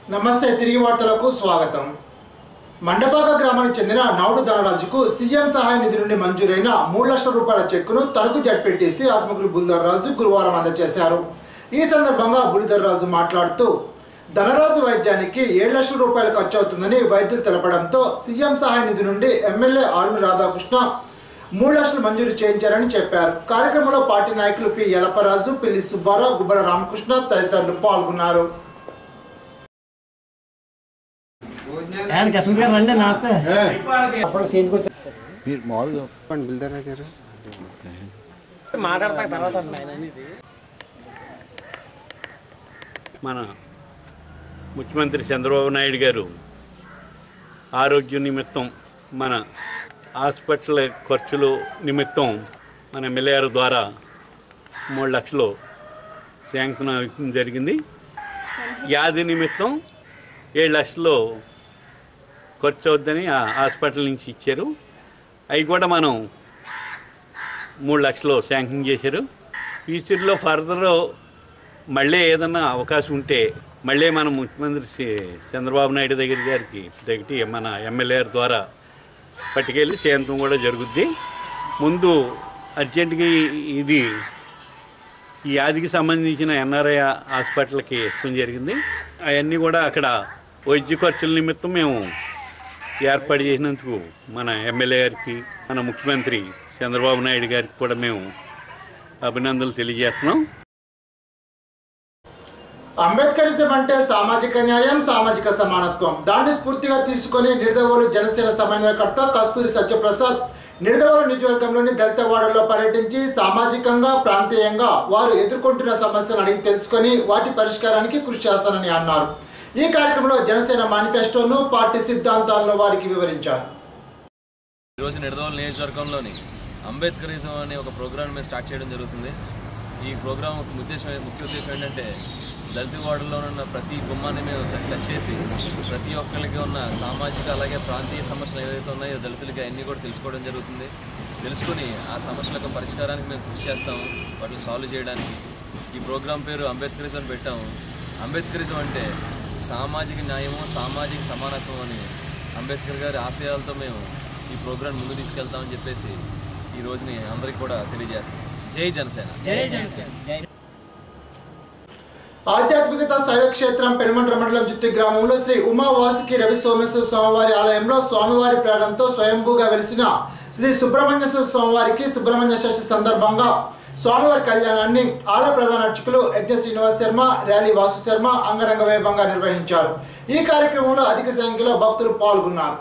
నమస్తే తిరిగి వార్తలకు స్వాగతం మండపాక గ్రామానికి చెందిన నౌడు ధనరాజుకు సీఎం సహాయ నిధి నుండి మంజూరైన మూడు లక్షల రూపాయల చెక్కును తనకు జడ్పెట్టేసి ఆత్మకూరు బుల్దర్ రాజు గురువారం అందజేశారు ఈ సందర్భంగా బుల్దర్ రాజు మాట్లాడుతూ ధనరాజు వైద్యానికి ఏడు లక్షల రూపాయలు ఖర్చు అవుతుందని వైద్యులు తెలపడంతో సీఎం సహాయ నిధి నుండి ఎమ్మెల్యే ఆర్మి రాధాకృష్ణ మూడు లక్షలు మంజూరు చేయించారని చెప్పారు కార్యక్రమంలో పార్టీ నాయకులు పి యలపరాజు పిల్లి సుబ్బారావు గుబ్బల రామకృష్ణ తదితరులు పాల్గొన్నారు ఆయన కస్టమర్ గారు రండి నాతో అప్పుడు సీట్కి వచ్చి మీరు మామూలుగా బిల్డర్ గారు మాట్లాడతా తర్వాత అండి ఆయన అనేది మన ముఖ్యమంత్రి చంద్రబాబు నాయుడు గారు ఆరోగ్య నిమిత్తం మన హాస్పిటల్ ఖర్చులు నిమిత్తం మన ఎమ్మెల్యే గారి ద్వారా మూడు లక్షలు శాంక్షన్ అవ్వడం జరిగింది వ్యాధి నిమిత్తం ఏడు లక్షలు ఖర్చు అవుద్దని ఆ హాస్పిటల్ నుంచి ఇచ్చారు అవి కూడా మనం మూడు లక్షలు శాంక్షన్ చేశారు ఫ్యూచర్లో ఫర్దర్ మళ్ళీ ఏదన్నా అవకాశం ఉంటే మళ్ళీ మనం ముఖ్యమంత్రి శ్రీ- చంద్రబాబు నాయుడు దగ్గర గారికి దగ్గర మన ఎమ్మెల్యే గారి ద్వారా పట్టుకెళ్ళి శాంతం కూడా జరుగుద్ది ముందు అర్జెంటుగా ఇది ఈ వ్యాధికి సంబంధించిన ఎన్ఆర్ఐ హాస్పిటల్కి ఇష్టం జరిగింది అవన్నీ కూడా అక్కడ వైద్య ఖర్చుల నిమిత్తం మేము ఏర్పాటు చేసినందుకు మన ఎమ్మెల్యే గారికి మన ముఖ్యమంత్రి చంద్రబాబు నాయుడు గారికి కూడా మేము అభినందనలు తెలియజేస్తున్నాం అంబేద్కరిజం అంటే సామాజిక న్యాయం సామాజిక సమానత్వం దాన్ని స్ఫూర్తిగా తీసుకొని నిడదవోలు జనసేన సమన్వయకర్త కస్తూరి సత్యప్రసాద్ నిడదవోలు నియోజకవర్గంలోని దళితవాడలో పర్యటించి సామాజికంగా ప్రాంతీయంగా వారు ఎదుర్కొంటున్న సమస్యలను అడిగి తెలుసుకొని వాటి పరిష్కారానికి కృషి చేస్తానని అన్నారు ఈ కార్యక్రమంలో జనసేన మేనిఫెస్టోను పార్టీ సిద్ధాంతాలను వారికి వివరించారు ఈరోజు నిడదవోలు నియోజకవర్గంలోని అంబేద్కరిజం అనే ఒక ప్రోగ్రామ్ మేము స్టార్ట్ చేయడం జరుగుతుంది ఈ ప్రోగ్రామ్ ఒక ఉద్దేశం ముఖ్య ఉద్దేశం ఏంటంటే దళిత వార్డులో ఉన్న ప్రతి గుమ్మాన్ని మేము టచ్ చేసి ప్రతి ఒక్కరికి ఉన్న సామాజిక అలాగే ప్రాంతీయ సమస్యలు ఏవైతే ఉన్నాయో దళితులకి అన్నీ కూడా తెలుసుకోవడం జరుగుతుంది తెలుసుకుని ఆ సమస్యల యొక్క పరిష్కారానికి మేము కృషి చేస్తాము వాటిని సాల్వ్ చేయడానికి ఈ ప్రోగ్రాం పేరు అంబేద్కరిజం అని పెట్టాము అంబేద్కరిజం అంటే సామాజిక న్యాయము సామాజిక సమానత్వం అని అంబేద్కర్ గారి ఆశయాలతో మేము ఈ ప్రోగ్రాం ముందు తీసుకెళ్తామని చెప్పేసి ఈ రోజుని అందరికీ కూడా తెలియజేస్తాం జై జనసేన జై జనసేన జై ఆధ్యాత్మికత శైవక్షేత్రం పెనుమండ్ర మండలం చుట్టి గ్రామంలో శ్రీ ఉమావాసుకి రవి సోమేశ్వర స్వామివారి ఆలయంలో స్వామివారి ప్రేరణతో స్వయంభూగా వెలిసిన శ్రీ సుబ్రహ్మణ్యేశ్వర స్వామివారికి సుబ్రహ్మణ్య షష్ఠి సందర్భంగా స్వామివారి కళ్యాణాన్ని ఆల ప్రధాన అర్చకులు యజ్ఞ శ్రీనివాస్ శర్మ ర్యాలీ వాసు శర్మ అంగరంగ వైభవంగా నిర్వహించారు ఈ కార్యక్రమంలో అధిక సంఖ్యలో భక్తులు పాల్గొన్నారు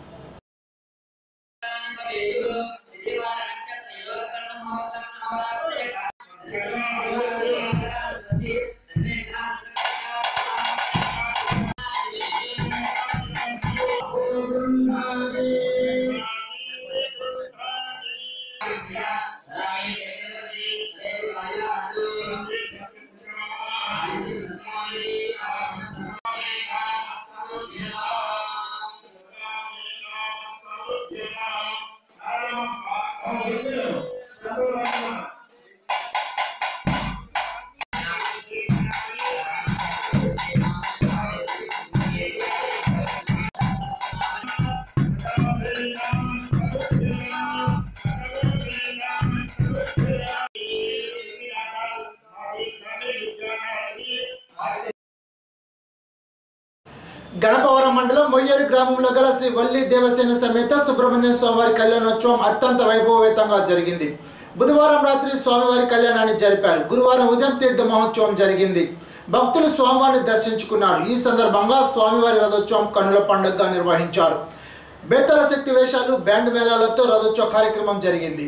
గణపవరం మండలం మొయ్యేరు గ్రామంలో గల శ్రీ వల్లి దేవసేన సమేత సుబ్రహ్మణ్య స్వామివారి కళ్యాణోత్సవం అత్యంత వైభవవేతంగా జరిగింది బుధవారం రాత్రి స్వామివారి కళ్యాణాన్ని జరిపారు గురువారం ఉదయం తీర్థ మహోత్సవం జరిగింది భక్తులు స్వామివారిని దర్శించుకున్నారు ఈ సందర్భంగా స్వామివారి రథోత్సవం కన్నుల పండుగగా నిర్వహించారు బేతాల శక్తి వేషాలు బ్యాండ్ మేళాలతో రథోత్సవ కార్యక్రమం జరిగింది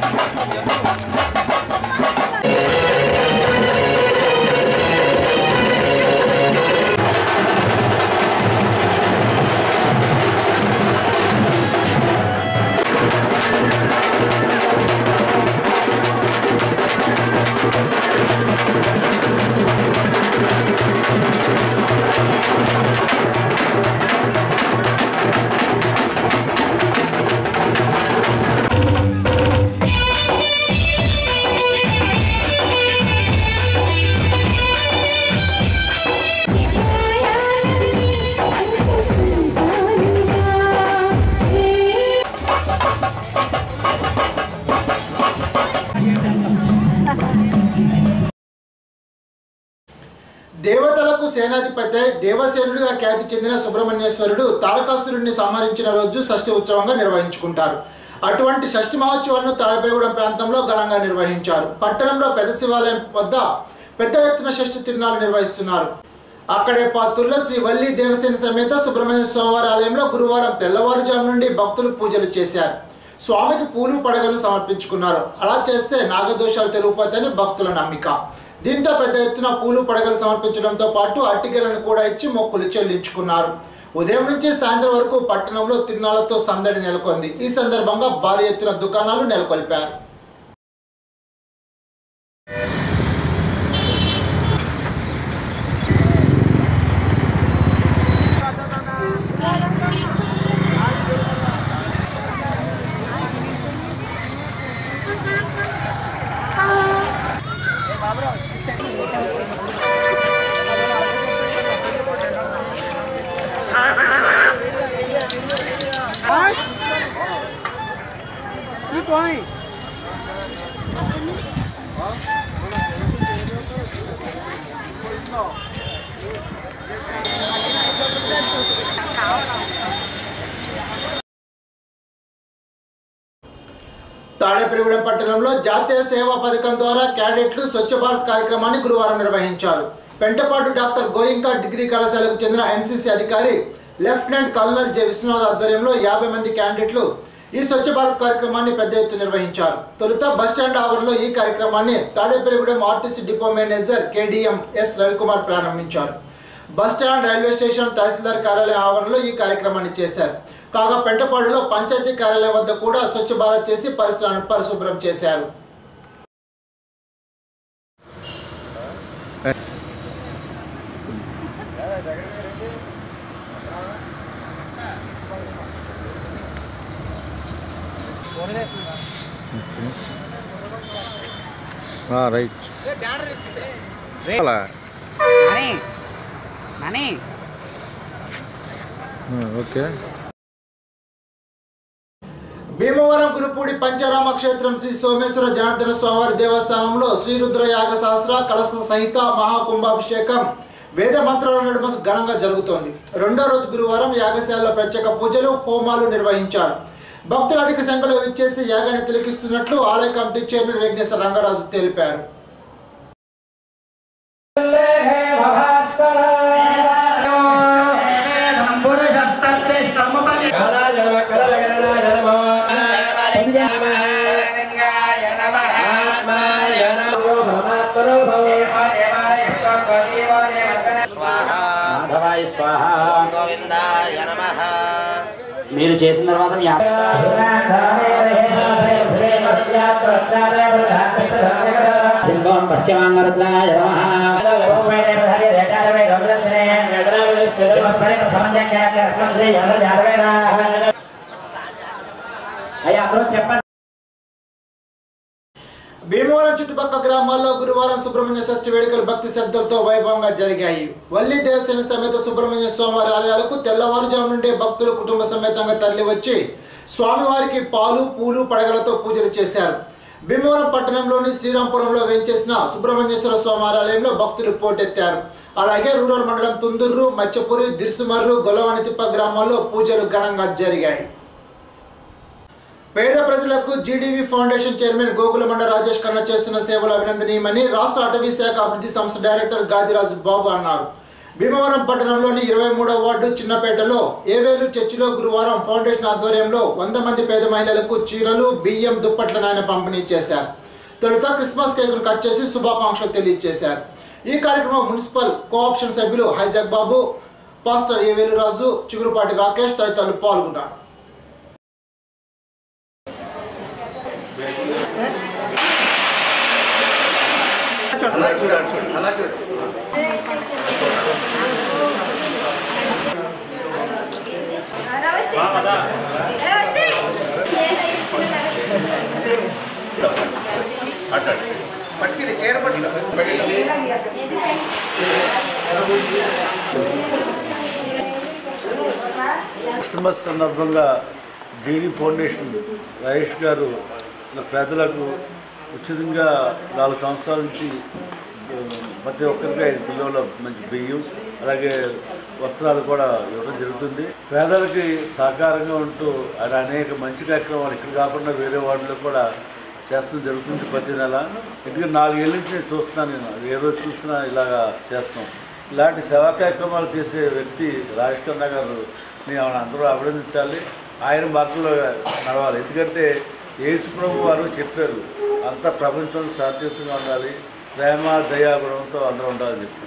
Thank దేవతలకు సేనాధిపతి దేవసేనుడిగా ఖ్యాతి చెందిన సుబ్రహ్మణ్యేశ్వరుడు తారకాసురుడిని సంహరించిన రోజు షష్ఠి ఉత్సవంగా నిర్వహించుకుంటారు అటువంటి షష్ఠి మహోత్సవాలను తాడపేగూడెం ప్రాంతంలో ఘనంగా నిర్వహించారు పట్టణంలో పెద్ద శివాలయం వద్ద పెద్ద ఎత్తున షష్ఠి తిరునాలు నిర్వహిస్తున్నారు అక్కడే పాత్రుల్లో శ్రీ వల్లి దేవసేన సమేత సుబ్రహ్మణ్య స్వామివారి ఆలయంలో గురువారం తెల్లవారుజాము నుండి భక్తులు పూజలు చేశారు స్వామికి పూలు పడగలు సమర్పించుకున్నారు అలా చేస్తే నాగదోషాలు తెలిగిపోతాయని భక్తుల నమ్మిక దీంతో పెద్ద ఎత్తున పూలు పడగలు సమర్పించడంతో పాటు అట్టికలను కూడా ఇచ్చి మొక్కులు చెల్లించుకున్నారు ఉదయం నుంచి సాయంత్రం వరకు పట్టణంలో తిరునాళ్లతో సందడి నెలకొంది ఈ సందర్భంగా భారీ ఎత్తున దుకాణాలు నెలకొల్పారు తాడేపల్లిగూడెం పట్టణంలో జాతీయ సేవా పథకం ద్వారా క్యాడెట్లు స్వచ్ఛ భారత్ కార్యక్రమాన్ని గురువారం నిర్వహించారు పెంటపాటు డాక్టర్ గోయింకా డిగ్రీ కళాశాలకు చెందిన ఎన్సీసీ అధికారి లెఫ్టినెంట్ కల్నల్ జె విశ్వనాథ్ ఆధ్వర్యంలో యాభై మంది క్యాండిడేట్లు ఈ స్వచ్ఛ భారత్ కార్యక్రమాన్ని పెద్ద ఎత్తున నిర్వహించారు తొలుత బస్టాండ్ ఆవరణలో ఈ కార్యక్రమాన్ని Tadepalligudem RTC depot manager KDM S Ravikumar ప్రారంభించారు బస్టాండ్ రైల్వే స్టేషన్ తహసీల్దార్ కార్యాలయం ఆవరణలో ఈ కార్యక్రమాన్ని చేశారు కాగా పెంటపాడులో పంచాయతీ కార్యాలయం వద్ద కూడా స్వచ్ఛ భారత్ చేసి పరిసరాలను పరిశుభ్రం చేశారు రైట్ అలా money money okay Bhimavaram Gurupudi Pancharama క్షేత్రం శ్రీ సోమేశ్వర జనార్దన స్వామివారి దేవస్థానంలో శ్రీరుద్ర యాగ సహస్ర కలశ సహిత మహాకుంభాభిషేకం వేద మంత్రాల నడుమ ఘనంగా జరుగుతోంది రెండో రోజు గురువారం యాగశాలలో ప్రత్యేక పూజలు హోమాలు నిర్వహించారు భక్తులు అధిక సంఖ్యలో విచ్చేసి యాగాన్ని తిలకిస్తున్నట్లు ఆలయ కమిటీ చైర్మన్ విఘ్నేశ్వర రంగరాజు తెలిపారు మాధవాయ స్వాహ గోవిందాయ నమః మీరు చేసిన తర్వాత మీ సింహం పశ్చిమాంగరుద్రాయ అయ్యా అందరూ చెప్పండి భీమవరం చుట్టుపక్కల గ్రామాల్లో గురువారం సుబ్రహ్మణ్య షష్ఠి వేడుకలు భక్తి శ్రద్ధలతో వైభవంగా జరిగాయి వల్లి దేవసేన సమేత సుబ్రహ్మణ్య స్వామివారి ఆలయాలకు తెల్లవారుజాము నుండే భక్తులు కుటుంబ సమేతంగా తరలి వచ్చి స్వామివారికి పాలు పూలు పడగలతో పూజలు చేశారు భీమవరం పట్టణంలోని శ్రీరాంపురంలో వేంచేసిన సుబ్రహ్మణ్యేశ్వర స్వామి ఆలయంలో భక్తులు పోటెత్తారు అలాగే రూరల్ మండలం తుందూరు మచ్చపూరి దిర్సుమర్రు గొల్లవనితిప్ప గ్రామాల్లో పూజలు ఘనంగా జరిగాయి పేద ప్రజలకు GDV foundation chairman Gokulamanda Rajesh Khanna చేస్తున్న సేవలు అభినందనీయమని రాష్ట్ర అటవీ శాఖ అభివృద్ధి సంస్థ డైరెక్టర్ గాదిరాజు బాబు అన్నారు భీమవరం పట్టణంలోని ఇరవై మూడవ వార్డు చిన్నపేటలో ఏవేలు చర్చిలో గురువారం ఫౌండేషన్ ఆధ్వర్యంలో వంద మంది పేద మహిళలకు చీరలు బియ్యం దుప్పట్లను ఆయన పంపిణీ చేశారు తొలుత క్రిస్మస్ కేకును కట్ చేసి శుభాకాంక్షలు తెలియజేశారు ఈ కార్యక్రమం మున్సిపల్ కోఆప్షన్ సభ్యులు హైజాక్ బాబు పాస్టర్ ఏవేలు రాజు చిగురుపాటి రాకేష్ తదితరులు పాల్గొన్నారు క్రిస్మస్ సందర్భంగా జీడీ ఫౌండేషన్ రయేష్ గారు ఇలా పేదలకు ఉచితంగా నాలుగు సంవత్సరాల నుంచి ప్రతి ఒక్కరికి ఐదు కిలోల మంచి బియ్యం అలాగే వస్త్రాలు కూడా ఇవ్వడం జరుగుతుంది పేదలకి సహకారంగా ఉంటూ ఆయన అనేక మంచి కార్యక్రమాలు ఇక్కడ కాకుండా వేరే వాటిలో కూడా చేస్తూ జరుగుతుంది ప్రతి నెల ఎందుకంటే నాలుగేళ్ళ నుంచి నేను చూస్తున్నాను నేను ఏ రోజు చూసినా ఇలాగా చేస్తాం ఇలాంటి సేవా కార్యక్రమాలు చేసే వ్యక్తి రాజేష్ ఖన్నా గారు నేను ఆవిడ అందరూ అభినందించాలి ఆయన మార్గంలో నడవాలి ఎందుకంటే యేసు ప్రభు వారు చెప్పారు అంతా ప్రపంచంలో శాంతియుతంగా ఉండాలి ప్రేమ దయాగుణంతో అందరూ ఉండాలని చెప్పారు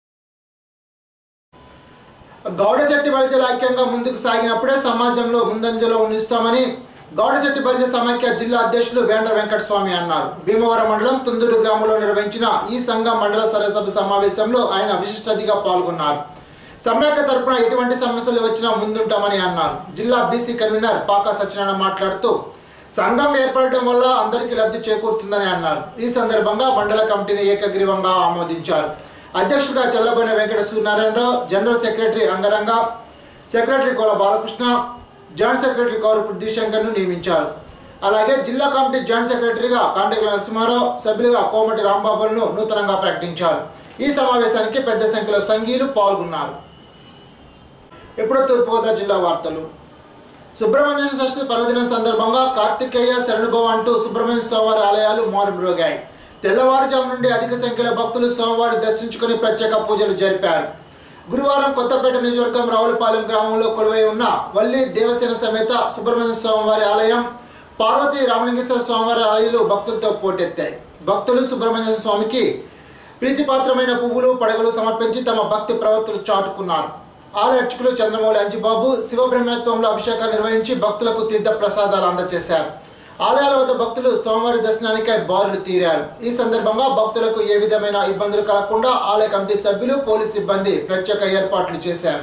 గౌడశెట్టి బలిజల ఐక్యంగా ముందుకు సాగినప్పుడే సమాజంలో ముందంజలో ఉండిస్తామని గౌడశెట్టి బలిజ సమైక్య జిల్లా అధ్యక్షులు వేండ్ర వెంకట స్వామి అన్నారు భీమవరం మండలం తుందూరు గ్రామంలో నిర్వహించిన ఈ సంఘం మండల సర్వసభ సమావేశంలో ఆయన విశిష్ట అతిథిగా పాల్గొన్నారు సమైక్య తరపున ఎటువంటి సమస్యలు వచ్చినా ముందుంటామని అన్నారు జిల్లా బీసీ కన్వీనర్ పాకా సత్యనారాయణ మాట్లాడుతూ సంఘం ఏర్పడటం వల్ల అందరికీ లబ్ధి చేకూరుతుందని అన్నారు ఈ సందర్భంగా మండల కమిటీని ఏకగ్రీవంగా ఆమోదించారు అధ్యక్షుడిగా చల్లబోయిన వెంకట సూర్యనారాయణరావు జనరల్ సెక్రటరీ అంగరంగ secretary Kola Balakrishna joint secretary Kauru పృథ్వీశంకర్ను నియమించారు అలాగే జిల్లా కమిటీ జాయింట్ సెక్రటరీగా కాంటెక్ల నరసింహారావు సభ్యులుగా కోమటి రాంబాబులను నూతనంగా ప్రకటించారు ఈ సమావేశానికి పెద్ద సంఖ్యలో సంఘీయులు పాల్గొన్నారు ఇప్పుడు తూర్పుగోదావరి జిల్లా వార్తలు సుబ్రహ్మణ్య షష్ఠి పర్వదినం సందర్భంగా కార్తికేయ శరణుభవ అంటూ సుబ్రహ్మణ్య స్వామివారి ఆలయాలు మారుమ్రోగాయి తెల్లవారుజాము నుండి అధిక సంఖ్యలో భక్తులు స్వామివారి దర్శించుకుని ప్రత్యేక పూజలు జరిపారు గురువారం కొత్తపేట నియోజకవర్గం రావులపాలెం గ్రామంలో కొలువై ఉన్న వల్లి దేవసేన సమేత సుబ్రహ్మణ్య స్వామివారి ఆలయం పార్వతీ రామలింగేశ్వర స్వామివారి ఆలయాలు భక్తులతో పోటెత్తాయి భక్తులు సుబ్రహ్మణ్య స్వామికి ప్రీతిపాత్రమైన పువ్వులు పడగలు సమర్పించి తమ భక్తి ప్రవర్తులు చాటుకున్నారు ఆలయ అర్చకులు చంద్రమౌళి అంజిబాబు శివబ్రహ్మత్వంలో అభిషేకాలు నిర్వహించి భక్తులకు తీర్థ ప్రసాదాలు అందజేశారు ఆలయాల వద్ద భక్తులు సోమవారి దర్శనానికై బారులు తీరారు ఈ సందర్భంగా భక్తులకు ఏ విధమైన ఇబ్బందులు కలగకుండా ఆలయ కమిటీ సభ్యులు పోలీస్ సిబ్బంది ప్రత్యేక ఏర్పాట్లు చేశారు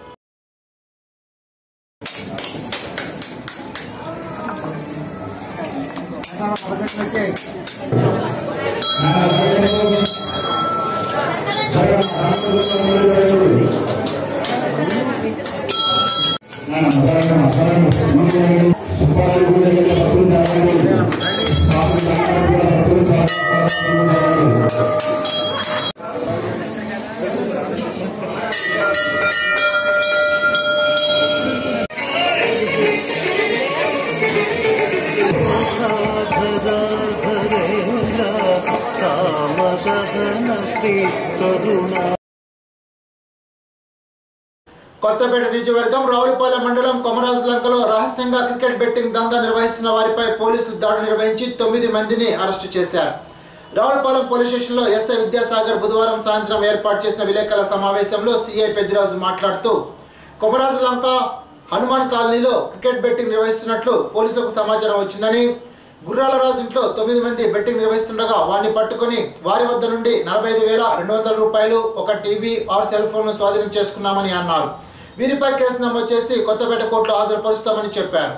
కొత్తపేట నియోజకవర్గం రావులపాలెం మండలం కొమరాజు లంకలో రహస్యంగా క్రికెట్ బెట్టింగ్ దందా నిర్వహిస్తున్న వారిపై పోలీసులు దాడి నిర్వహించి తొమ్మిది మందిని అరెస్టు చేశారు రావులపాలెం పోలీస్ స్టేషన్లో ఎస్ఐ విద్యాసాగర్ బుధవారం సాయంత్రం ఏర్పాటు చేసిన విలేకరుల సమావేశంలో సిఐ పెద్దిరాజు మాట్లాడుతూ కొమరాజు లంక హనుమాన్ కాలనీలో క్రికెట్ బెట్టింగ్ నిర్వహిస్తున్నట్లు పోలీసులకు సమాచారం వచ్చిందని గుర్రాల రాజు ఇంట్లో తొమ్మిది మంది బెట్టింగ్ నిర్వహిస్తుండగా వారిని పట్టుకొని వారి వద్ద నుండి నలభై ఐదు వేల రెండు వందల రూపాయలు ఒక టీవీ ఆరు సెల్ ఫోన్ను స్వాధీనం చేసుకున్నామని అన్నారు వీరిపై కేసు నమోదు చేసి కొత్తపేట కోర్టులో హాజరుపరుస్తామని చెప్పారు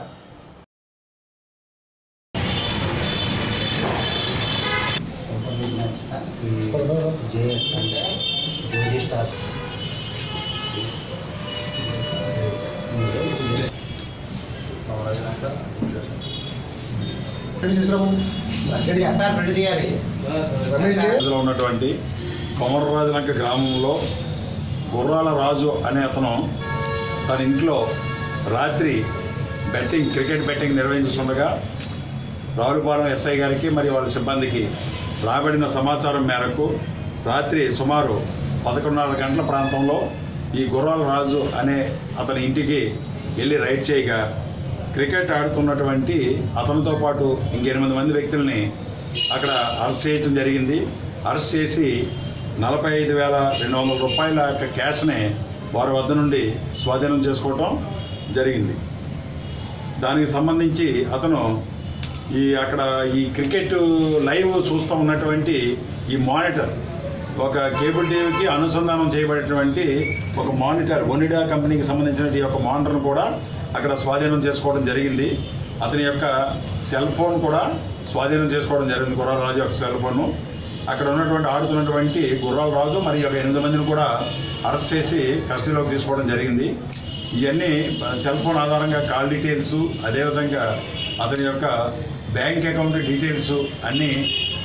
లో ఉన్నటువంటి కొమరరాజులంక గ్రామంలో గుర్రాల రాజు అనే అతను తన ఇంట్లో రాత్రి బెట్టింగ్ క్రికెట్ బెట్టింగ్ నిర్వహించుతుండగా రావులపాలెం ఎస్ఐ గారికి మరియు వాళ్ళ సిబ్బందికి రాబడిన సమాచారం మేరకు రాత్రి సుమారు పదకొండున్నర గంటల ప్రాంతంలో ఈ గుర్రాల రాజు అనే అతని ఇంటికి వెళ్ళి రైడ్ చేయగా క్రికెట్ ఆడుతున్నటువంటి అతనితో పాటు ఇంకెనిమిది మంది వ్యక్తుల్ని అక్కడ అరెస్ట్ చేయడం జరిగింది అరెస్ట్ చేసి నలభై ఐదు వేల రెండు వందల రూపాయల యొక్క క్యాష్ని వారి వద్ద నుండి స్వాధీనం చేసుకోవటం జరిగింది దానికి సంబంధించి అతను ఈ అక్కడ ఈ క్రికెట్ లైవ్ చూస్తూ ఉన్నటువంటి ఈ మానిటర్ ఒక కేబుల్ టీవీకి అనుసంధానం చేయబడేటువంటి ఒక మానిటర్ ఒనిడా కంపెనీకి సంబంధించిన ఈ యొక్క మానిటర్ను కూడా అక్కడ స్వాధీనం చేసుకోవడం జరిగింది అతని యొక్క సెల్ ఫోన్ కూడా స్వాధీనం చేసుకోవడం జరిగింది గుర్రాల రాజు యొక్క సెల్ ఫోను అక్కడ ఉన్నటువంటి ఆడుతున్నటువంటి గుర్రాల రాజు మరియు ఒక ఎనిమిది మందిని కూడా అరెస్ట్ చేసి కస్టడీలోకి తీసుకోవడం జరిగింది ఇవన్నీ సెల్ ఫోన్ ఆధారంగా కాల్ డీటెయిల్స్ అదేవిధంగా అతని యొక్క బ్యాంక్ అకౌంట్ డీటెయిల్స్ అన్నీ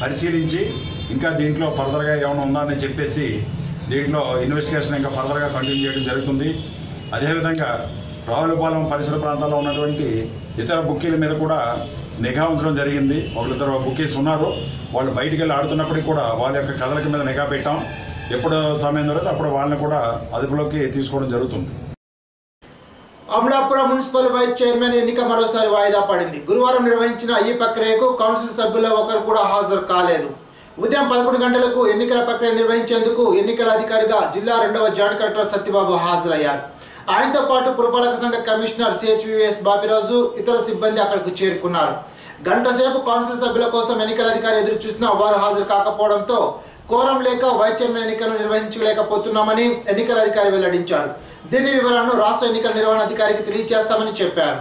పరిశీలించి ఇంకా దీంట్లో ఫర్దర్గా ఏమైనా ఉందా అని చెప్పేసి దీంట్లో ఇన్వెస్టిగేషన్ ఇంకా ఫర్దర్గా కంటిన్యూ చేయడం జరుగుతుంది అదేవిధంగా రావులపాలెం పరిసర ప్రాంతాల్లో ఉన్నటువంటి ఇతర బుక్కీల మీద కూడా నిఘా ఉంచడం జరిగింది ఒకరిద్దరు బుక్కీస్ ఉన్నారు వాళ్ళు బయటికి వెళ్ళి ఆడుతున్నప్పటికీ కూడా వాళ్ళ యొక్క కథలకి మీద నిఘా పెట్టాం ఎప్పుడు సమయం దొరికితే అప్పుడు వాళ్ళని కూడా అదుపులోకి తీసుకోవడం జరుగుతుంది అమలాపురం మున్సిపల్ వైస్ చైర్మన్ ఎన్నిక మరోసారి వాయిదా పడింది గురువారం నిర్వహించిన ఈ ప్రక్రియకు కౌన్సిల్ సభ్యుల ఒకరు కూడా హాజరు కాలేదు ఉదయం పదకొండు గంటలకు ఎన్నికల ప్రక్రియ నిర్వహించేందుకు ఎన్నికల అధికారిగా జిల్లా రెండవ జాయింట్ కలెక్టర్ సత్యబాబు హాజరయ్యారు ఆయనతో పాటు పురపాలక సంఘ కమిషనర్ సిహెచ్విఎస్ బాపిరాజు ఇతర సిబ్బంది అక్కడికి చేరుకున్నారు గంట సేపు కౌన్సిల్ సభ్యుల కోసం ఎన్నికల అధికారి ఎదురు చూసినా వారు హాజరు కాకపోవడంతో కోరం లేక వైస్ చైర్మన్ ఎన్నికలను నిర్వహించలేకపోతున్నామని ఎన్నికల అధికారి వెల్లడించారు దీని వివరాలను రాష్ట్ర ఎన్నికల నిర్వహణ అధికారికి తెలియజేస్తామని చెప్పారు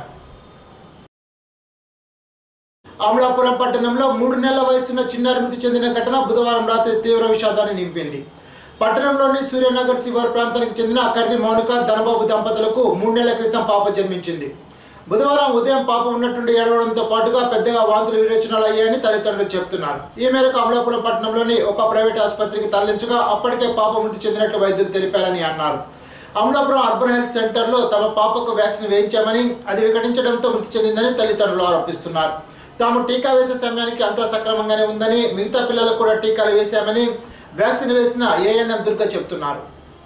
అమలాపురం పట్టణంలో మూడు నెలల వయసున్న చిన్నారి మృతి చెందిన ఘటన బుధవారం రాత్రి తీవ్ర విషాదాన్ని నింపింది పట్టణంలోని సూర్యనగర్ శివారు ప్రాంతానికి చెందిన కర్రి మౌనిక ధనబాబు దంపతులకు మూడు నెలల క్రితం పాప జన్మించింది బుధవారం ఉదయం పాప ఉన్నట్టుండి ఏడవడంతో పాటుగా పెద్దగా వాంతులు విరోచనాలు అయ్యాయని తల్లిదండ్రులు చెప్తున్నారు ఈ మేరకు అమలాపురం పట్టణంలోని ఒక ప్రైవేట్ ఆసుపత్రికి తరలించగా అప్పటికే పాప మృతి చెందినట్లు వైద్యులు తెలిపారని అన్నారు అమలాపురం అర్బన్ హెల్త్ సెంటర్లో తమ పాపకు వ్యాక్సిన్ వేయించామని అది వికటించడంతో మృతి చెందిందని తల్లిదండ్రులు ఆరోపిస్తున్నారు తాము టీకా వేసే సమయానికి అంతా సక్రమంగానే ఉందని మిగతా పిల్లలకు కూడా టీకాలు వేశామని వ్యాక్సిన్ వేసిన ఏఎన్ఎం దుర్గ చెప్తున్నారు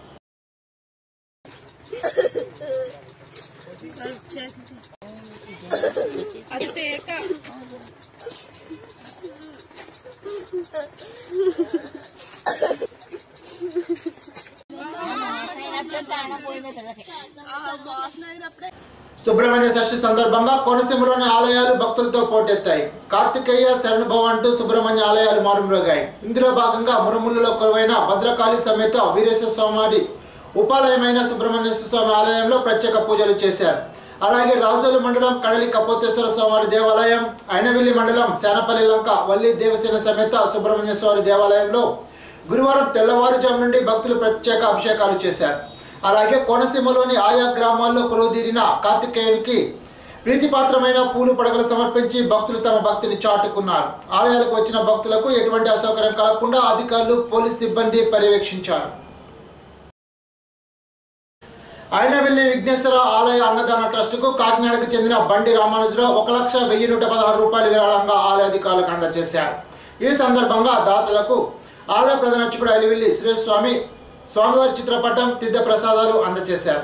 సుబ్రహ్మణ్య షష్ఠి సందర్భంగా కోనసీమలోని ఆలయాలు భక్తులతో పోటెత్తాయి కార్తికేయ శరణభవ అంటూ సుబ్రహ్మణ్య ఆలయాలు మారుమ్రోగాయి ఇందులో భాగంగా మురుములలో కొలువైన భద్రకాళి సమేత వీరేశ్వర స్వామి ఉపాలయమైన సుబ్రహ్మణ్యేశ్వర స్వామి ఆలయంలో ప్రత్యేక పూజలు చేశారు అలాగే రాజోలు మండలం కడలి కపోతేశ్వర స్వామి దేవాలయం అయినవిల్లి మండలం శానపల్లి లంక వల్లి దేవసేన సమేత సుబ్రహ్మణ్య స్వామి దేవాలయంలో గురువారం తెల్లవారుజాము నుండి భక్తులు ప్రత్యేక అభిషేకాలు చేశారు అలాగే కోనసీమలోని ఆయా గ్రామాల్లో కొలువుదీరిన కార్తికేయునికి ప్రీతిపాత్రమైన పూలు పడగలు సమర్పించి భక్తులు తమ భక్తిని చాటుకున్నారు ఆలయాలకు వచ్చిన భక్తులకు ఎటువంటి అసౌకర్యం కలగకుండా అధికారులు పోలీస్ సిబ్బంది పర్యవేక్షించారు అయినవెల్లి విఘ్నేశ్వర ఆలయ అన్నదాన ట్రస్టుకు కాకినాడకు చెందిన బండి రామానుజరావు ఒక లక్ష వెయ్యి నూట పదహారు రూపాయలు విరాళంగా ఆలయ అధికారులకు అందజేశారు ఈ సందర్భంగా దాతలకు ఆలయ ప్రధాన అర్చకుడు అలివిల్లి సురేష్ స్వామి స్వామివారి చిత్రపటం తిద్ద ప్రసాదాలు అందజేశారు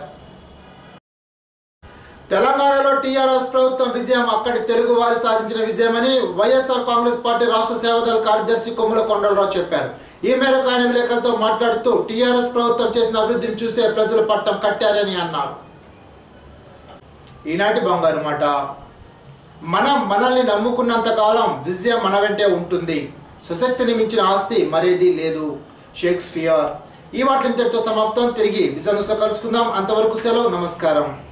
తెలంగాణలో టీఆర్ఎస్ ప్రభుత్వం విజయం అక్కడి తెలుగు వారి సాధించిన విజయమని వైఎస్ఆర్ కాంగ్రెస్ పార్టీ రాష్ట్ర సేవదళ కార్యదర్శి కొమ్ముల కొండలరావు చెప్పారు ఈ మేరకు ఆయన విలేకరులతో మాట్లాడుతూ టీఆర్ఎస్ ప్రభుత్వం చేసిన అభివృద్ధిని చూసే ప్రజలు పట్టం కట్టారని అన్నారు ఈనాటి బంగారు మాట మనం మనల్ని నమ్ముకున్నంత కాలం విజయం మన వెంటే ఉంటుంది సుశక్తిని మించిన ఆస్తి మరేది లేదు షేక్స్పియర్ ఈ వాటి ఇంతటితో సమాప్తం తిరిగి విజయన్స్లో కలుసుకుందాం అంతవరకు సెలవు నమస్కారం